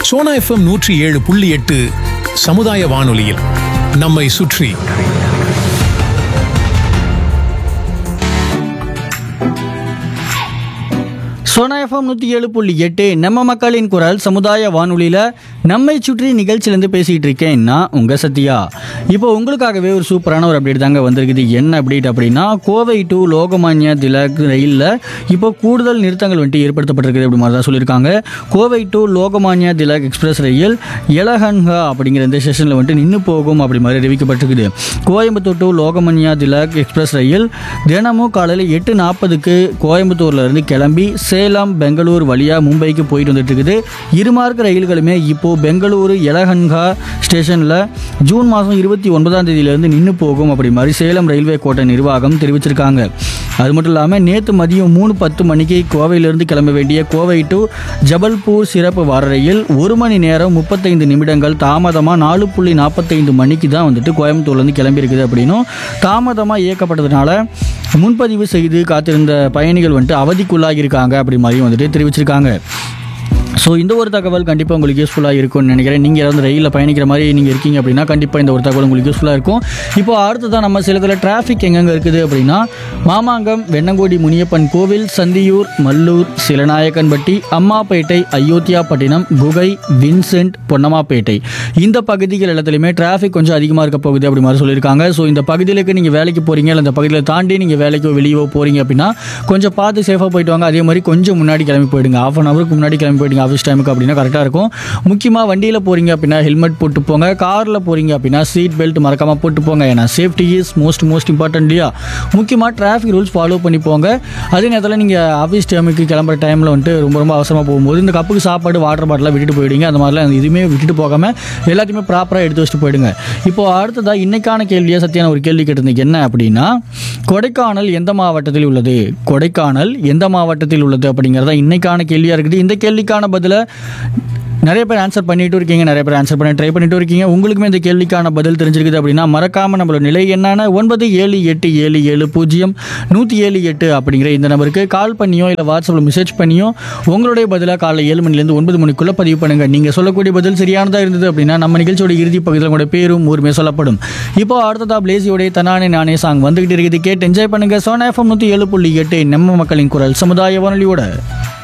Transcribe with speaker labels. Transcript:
Speaker 1: Sona FM நூற்றி ஏழு புள்ளி எட்டு சமுதாய வானொலியில் நம்மை சுற்றி
Speaker 2: சோனா எஃப்எம் நூற்றி ஏழு புள்ளி எட்டு நம்ம மக்களின் குரல் சமுதாய வானொலியில் நம்மை சுற்றி நிகழ்ச்சியிலேருந்து பேசிகிட்டு இருக்கேன் நான் உங்கள் சத்யா இப்போ உங்களுக்காகவே ஒரு சூப்பரான ஒரு அப்டேட் தாங்க வந்திருக்குது என்ன அப்டேட் அப்படின்னா கோவை டு லோகமான்யா திலக் ரயிலில் இப்போ கூடுதல் நிறுத்தங்கள் வந்துட்டு ஏற்படுத்தப்பட்டிருக்குது அப்படி மாதிரி தான் சொல்லியிருக்காங்க கோவை டு லோகமான்யா திலக் எக்ஸ்பிரஸ் ரயில் எலஹன்ஹா அப்படிங்கிற இந்த ஸ்டேஷனில் வந்துட்டு நின்று போகும் அப்படி மாதிரி அறிவிக்கப்பட்டிருக்குது கோயம்புத்தூர் டு லோகமான்யா திலக் எக்ஸ்பிரஸ் ரயில் தினமும் காலையில் எட்டு நாற்பதுக்கு கோயம்புத்தூர்ல இருந்து கிளம்பி சேலம் பெங்களூர் வழியாக மும்பைக்கு போயிட்டு வந்துட்டு இருக்குது இருமார்க்க ரயில்களுமே இப்போ பெங்களூரு எலஹன்கா ஸ்டேஷனில் ஜூன் மாதம் இருபத்தி ஒன்பதாம் தேதியிலிருந்து நின்று போகும் அப்படி மாதிரி சேலம் ரயில்வே கோட்டை நிர்வாகம் தெரிவிச்சிருக்காங்க அது மட்டும் இல்லாமல் நேற்று மதியம் மூணு பத்து மணிக்கு கோவையிலிருந்து கிளம்ப வேண்டிய கோவை டு ஜபல்பூர் சிறப்பு வார ரயில் ஒரு மணி நேரம் முப்பத்தைந்து நிமிடங்கள் தாமதமாக நாலு புள்ளி நாற்பத்தைந்து மணிக்கு தான் வந்துட்டு கோயம்புத்தூர்லேருந்து கிளம்பியிருக்குது அப்படின்னும் தாமதமாக இயக்கப்பட்டதுனால முன்பதிவு செய்து காத்திருந்த பயணிகள் வந்துட்டு அவதிக்குள்ளாகி இருக்காங்க அப்படி மாதிரியும் வந்துட்டு தெரிவிச்சிருக்காங்க ஸோ இந்த ஒரு தகவல் கண்டிப்பாக உங்களுக்கு யூஸ்ஃபுல்லாக இருக்கும்னு நினைக்கிறேன் நீங்கள் ஏதாவது ரயிலில் பயணிக்கிற மாதிரி நீங்கள் இருக்கீங்க அப்படின்னா கண்டிப்பாக இந்த ஒரு தகவல் உங்களுக்கு யூஸ்ஃபுல்லாக இருக்கும் இப்போ அடுத்ததான் நம்ம சேலத்தில் டிராஃபிக் எங்கெங்கே இருக்குது அப்படின்னா மாமாங்கம் வெண்ணங்கோடி முனியப்பன் கோவில் சந்தியூர் மல்லூர் சிலநாயக்கன்பட்டி அம்மாப்பேட்டை அயோத்தியாப்பட்டினம் குகை வின்சென்ட் பொன்னம்மாப்பேட்டை இந்த பகுதிகள் எல்லாத்துலேயுமே டிராஃபிக் கொஞ்சம் அதிகமாக இருக்க போகுது அப்படி மாதிரி சொல்லியிருக்காங்க ஸோ இந்த பகுதிகளுக்கு நீங்கள் வேலைக்கு போகிறீங்க இல்லை இந்த பகுதியில் தாண்டி நீங்கள் வேலைக்கோ வெளியவோ போகிறீங்க அப்படின்னா கொஞ்சம் பார்த்து சேஃபாக போயிட்டு வாங்க அதே மாதிரி கொஞ்சம் முன்னாடி கிளம்பி போயிடுங்க ஆஃப் அன் ஹவருக்கு முன்னாடி கிளம்பி போயிடுங்க ஆஃபீஸ் டைமுக்கு அப்படின்னா கரெக்டாக இருக்கும் முக்கியமாக வண்டியில் போகிறீங்க அப்படின்னா ஹெல்மெட் போட்டு போங்க காரில் போகிறீங்க அப்படின்னா சீட் பெல்ட் மறக்காமல் போட்டு போங்க ஏன்னா safety is most most important இல்லையா முக்கியமாக டிராஃபிக் ரூல்ஸ் ஃபாலோ பண்ணி போங்க அதே நேரத்தில் நீங்கள் ஆஃபீஸ் டைமுக்கு கிளம்புற டைமில் வந்துட்டு ரொம்ப ரொம்ப அவசரமாக போகும்போது இந்த கப்புக்கு சாப்பாடு வாட்டர் பாட்டிலாம் விட்டுட்டு போயிடுங்க அந்த மாதிரிலாம் எதுவுமே விட்டுட்டு போகாமல் எல்லாத்தையுமே ப்ராப்பராக எடுத்து வச்சுட்டு போயிடுங்க இப்போ அடுத்ததாக இன்னைக்கான கேள்வியாக சத்தியான ஒரு கேள்வி கேட்டிருந்தீங்க என்ன அப்படின்னா கொடைக்கானல் எந்த மாவட்டத்தில் உள்ளது கொடைக்கானல் எந்த மாவட்டத்தில் உள்ளது அப்படிங்கிறதா இன்னைக்கான கேள்வியாக இருக்குது இந்த கேள்விக்கான பதிலை நிறைய பேர் ஆன்சர் பண்ணிட்டு இருக்கீங்க நிறைய பேர் ஆன்சர் பண்ண ட்ரை பண்ணிட்டு இருக்கீங்க உங்களுக்குமே இந்த கேள்விக்கான பதில் தெரிஞ்சிருக்குது அப்படின்னா மறக்காம நம்மளோட நிலை என்னன்னா ஒன்பது ஏழு எட்டு ஏழு ஏழு பூஜ்ஜியம் நூற்றி ஏழு எட்டு அப்படிங்கிற இந்த நம்பருக்கு கால் பண்ணியோ இல்லை வாட்ஸ்அப்பில் மெசேஜ் பண்ணியோ உங்களுடைய பதிலாக காலை ஏழு மணிலேருந்து ஒன்பது மணிக்குள்ளே பதிவு பண்ணுங்க நீங்கள் சொல்லக்கூடிய பதில் சரியானதாக இருந்தது அப்படின்னா நம்ம நிகழ்ச்சியோட இறுதி பகுதியில் உங்களோட பேரும் ஊருமே சொல்லப்படும் இப்போ அடுத்ததா பிளேசியோடைய தனானே நானே சாங் வந்துகிட்டு இருக்குது கேட்டு என்ஜாய் பண்ணுங்க சோனா எஃப்எம் நூற்றி ஏழு புள்ளி எட்டு நம்ம மக்களின் குரல் சமுதாய வானொலியோட